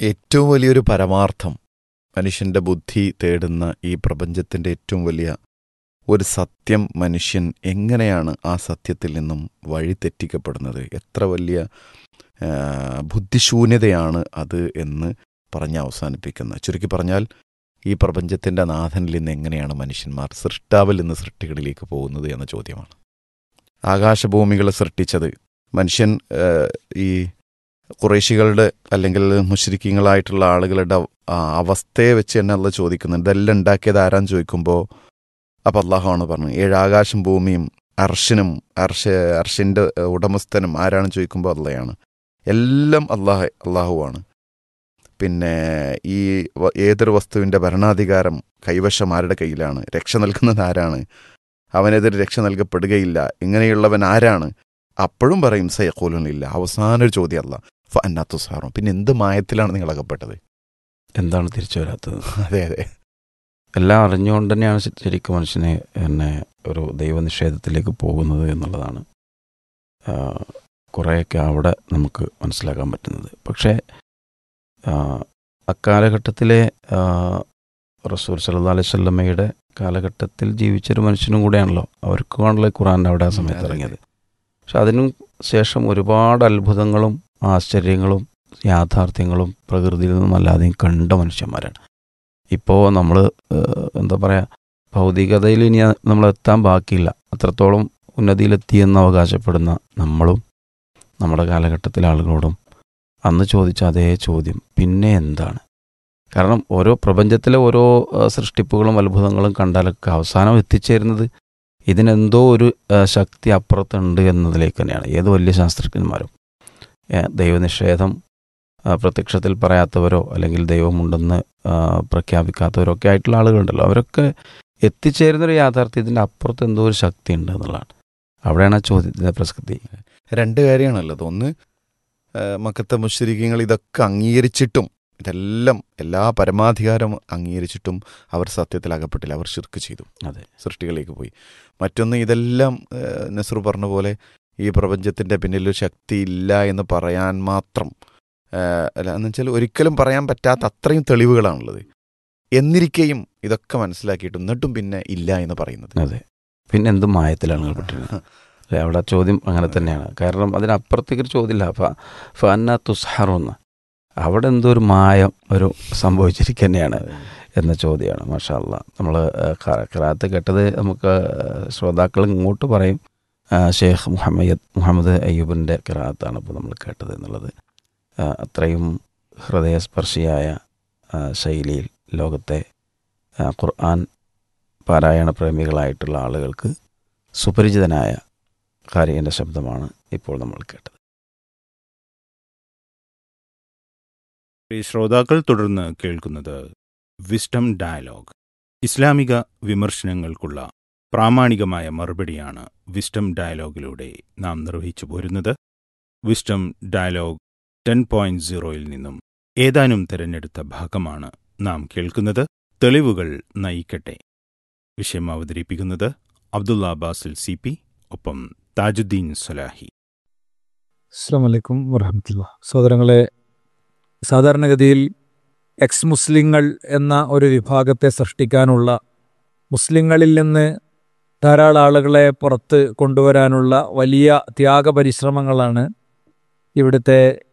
ഏറ്റവും വലിയൊരു പരമാർത്ഥം മനുഷ്യന്റെ ബുദ്ധി തേടുന്ന ഈ പ്രപഞ്ചത്തിന്റെ ഏറ്റവും വലിയ ഒരു സത്യം മനുഷ്യൻ എങ്ങനെയാണ് ആ സത്യത്തിൽ നിന്നും വഴിതെറ്റിക്കപ്പെടുന്നത് എത്ര വലിയ ആ, ബുദ്ധിശൂന്യതയാണ് അത് എന്ന് പറഞ്ഞ് അവസാനിപ്പിക്കുന്ന ചുരുക്കി പറഞ്ഞാൽ ഈ പ്രപഞ്ചത്തിന്റെ നാഥനിൽ നിന്ന് എങ്ങനെയാണ് മനുഷ്യന്മാർ സൃഷ്ടാവിൽ നിന്ന് സൃഷ്ടികളിലേക്ക് പോകുന്നത് എന്ന ചോദ്യമാണ് ആകാശഭൂമികളെ സൃഷ്ടിച്ചത് മനുഷ്യൻ ആ, ഈ കുറേശികളുടെ അല്ലെങ്കിൽ മുഷരിക്കങ്ങളായിട്ടുള്ള ആളുകളുടെ ആ അവസ്ഥയെ വെച്ച് തന്നെ അല്ല ചോദിക്കുന്നുണ്ട് ഇതെല്ലാം ഉണ്ടാക്കിയത് ആരാന്ന് ചോദിക്കുമ്പോൾ അപ്പം അള്ളാഹുവാണ് പറഞ്ഞത് ഏഴ് ആകാശം ഭൂമിയും അർഷനും അർഷ അർഷിൻ്റെ ഉടമസ്ഥനും ആരാണെന്ന് ചോദിക്കുമ്പോൾ അള്ളയാണ് എല്ലാം അള്ളാഹ് അള്ളാഹുവാണ് പിന്നെ ഈ വ- ഏതൊരു വസ്തുവിൻ്റെ ഭരണാധികാരം കൈവശം ആരുടെ കയ്യിലാണ് രക്ഷ നൽകുന്നത് ആരാണ് അവനെതിരെ രക്ഷ നൽകപ്പെടുകയില്ല ഇങ്ങനെയുള്ളവൻ ആരാണ് അപ്പോഴും പറയും സയക്കോലനില്ല അവസാന ഒരു ചോദ്യം അല്ല ഫന്നാത്തു സാറും പിന്നെ എന്ത് മായത്തിലാണ് നിങ്ങൾ അകപ്പെട്ടത് എന്താണ് തിരിച്ചു വരാത്തത് അതെ അതെ എല്ലാം അറിഞ്ഞുകൊണ്ട് തന്നെയാണ് ശ- ശരിക്കും മനുഷ്യനെ എന്നെ ഒരു ദൈവനിഷേധത്തിലേക്ക് പോകുന്നത് എന്നുള്ളതാണ് ആ, കുറേയൊക്കെ അവിടെ നമുക്ക് മനസ്സിലാക്കാൻ പറ്റുന്നത് പക്ഷേ ആ, അക്കാലഘട്ടത്തിലെ ആ, റസൂൽ സല്ലല്ലാഹു അലൈഹി വസല്ലമയുടെ കാലഘട്ടത്തിൽ ജീവിച്ചൊരു മനുഷ്യനും കൂടെയാണല്ലോ അവർക്കാണല്ലോ ഈ ഖുറാൻ അവിടെ ആ സമയത്ത് അതെ, അതെ. ഇറങ്ങിയത് പക്ഷെ അതിനും ശേഷം ഒരുപാട് അത്ഭുതങ്ങളും ആശ്ചര്യങ്ങളും യാഥാർത്ഥ്യങ്ങളും പ്രകൃതിയിൽ നിന്നും അല്ലാതെയും കണ്ട മനുഷ്യന്മാരാണ് ഇപ്പോൾ നമ്മൾ എന്താ പറയുക ഭൗതികതയിൽ ഇനി നമ്മൾ എത്താൻ ബാക്കിയില്ല അത്രത്തോളം ഉന്നതിയിലെത്തിയെന്ന് അവകാശപ്പെടുന്ന നമ്മളും നമ്മുടെ കാലഘട്ടത്തിലെ ആളുകളോടും അന്ന് ചോദിച്ച അതേ ചോദ്യം പിന്നെ എന്താണ് കാരണം ഓരോ പ്രപഞ്ചത്തിലെ ഓരോ ആ, സൃഷ്ടിപ്പുകളും അത്ഭുതങ്ങളും കണ്ടാലൊക്കെ അവസാനം എത്തിച്ചേരുന്നത് ഇതിനെന്തോ ഒരു ആ, ശക്തി അപ്പുറത്തുണ്ട് എന്നതിലേക്ക് തന്നെയാണ് ഏത് വലിയ ശാസ്ത്രജ്ഞന്മാരും ഏ, ദൈവനിഷേധം ആ, പ്രത്യക്ഷത്തിൽ പറയാത്തവരോ അല്ലെങ്കിൽ ദൈവമുണ്ടെന്ന് ആ, പ്രഖ്യാപിക്കാത്തവരോ ഒക്കെ ആയിട്ടുള്ള ആളുകളുണ്ടല്ലോ അവരൊക്കെ എത്തിച്ചേരുന്നൊരു യാഥാർത്ഥ്യത്തിൻ്റെ അപ്പുറത്ത് എന്തോ ഒരു ശക്തി ഉണ്ട് എന്നുള്ളതാണ് അവിടെയാണ് ആ ചോദ്യത്തിൻ്റെ പ്രസക്തി രണ്ട് കാര്യമാണുള്ളത് ഒന്ന് ആ, മക്കത്തെ മുശ്രിക്കങ്ങൾ ഇതൊക്കെ അംഗീകരിച്ചിട്ടും ഇതെല്ലാം എല്ലാ പരമാധികാരം അംഗീകരിച്ചിട്ടും അവർ സത്യത്തിൽ അകപ്പെട്ടില്ല അവർ ശിർക്ക് ചെയ്തു അതെ സൃഷ്ടികളിലേക്ക് പോയി മറ്റൊന്ന് ഇതെല്ലാം ആ, നസ്രു പറഞ്ഞ പോലെ ഈ പ്രപഞ്ചത്തിന്റെ പിന്നിൽ ഒരു ശക്തി ഇല്ല എന്ന് പറയാൻ മാത്രം ആ, അല്ല എന്ന് വെച്ചാൽ ഒരിക്കലും പറയാൻ പറ്റാത്ത അത്രയും തെളിവുകളാണുള്ളത് എന്നിരിക്കെയും ഇതൊക്കെ മനസ്സിലാക്കിയിട്ട് എന്നിട്ടും പിന്നെ ഇല്ല എന്ന് പറയുന്നത് അതെ പിന്നെ എന്ത് മായത്തിലാണ് നിങ്ങൾ പെട്ടിരുന്നത് അല്ലേ അവിടെ ആ ചോദ്യം അങ്ങനെ തന്നെയാണ് കാരണം അതിനപ്പുറത്തേക്ക് ഒരു ചോദ്യമില്ല ഫ ഫന്ന തുസ്ഹറൊന്ന് അവിടെ എന്തോ ഒരു മായം ഒരു സംഭവിച്ചിരിക്കുക തന്നെയാണ് എന്ന ചോദ്യമാണ് മാഷാ അല്ല നമ്മൾ ഖറാത്ത് കേട്ടത് നമുക്ക് ശ്രോതാക്കൾ ഇങ്ങോട്ട് പറയും ആ, ഷെയ്ഖ് മുഹമ്മദ് മുഹമ്മദ് അയ്യൂബിൻ്റെ ഖറാത്താണ് ഇപ്പോൾ നമ്മൾ കേട്ടത് എന്നുള്ളത് ആ, അത്രയും ഹൃദയസ്പർശിയായ ആ, ശൈലിയിൽ ലോകത്തെ ആ, ഖുർആൻ പാരായണ പ്രേമികളായിട്ടുള്ള ആളുകൾക്ക് സുപരിചിതനായ കാരികൻ്റെ ശബ്ദമാണ് ഇപ്പോൾ നമ്മൾ കേട്ടത് ഈ ശ്രോതാക്കൾ തുടർന്ന് കേൾക്കുന്നത് വിസ്ഡം ഡയലോഗ് ഇസ്ലാമിക വിമർശനങ്ങൾക്കുള്ള പ്രാമാണികമായ മറുപടിയാണ് വിസ്ഡം ഡയലോഗിലൂടെ നാം നിർവഹിച്ചു പോരുന്നത് വിസ്ഡം ഡയലോഗ് ടെൻ പോയിന്റ് സീറോയിൽ നിന്നും ഏതാനും തിരഞ്ഞെടുത്ത ഭാഗമാണ് നാം കേൾക്കുന്നത് തെളിവുകൾ നയിക്കട്ടെ വിഷയം അവതരിപ്പിക്കുന്നത് അബ്ദുള്ള ബാസിൽ സി പി ഒപ്പം താജുദ്ദീൻ സലാഹി അസ്സാം വലൈക്കും വറഹമത്തുള്ള സഹോദരങ്ങളെ സാധാരണഗതിയിൽ എക്സ് മുസ്ലിങ്ങൾ എന്ന ഒരു വിഭാഗത്തെ സൃഷ്ടിക്കാനുള്ള മുസ്ലിങ്ങളിൽ നിന്ന് ധാരാളം ആളുകളെ പുറത്ത് കൊണ്ടുവരാനുള്ള വലിയ ത്യാഗപരിശ്രമങ്ങളാണ് ഇവിടുത്തെ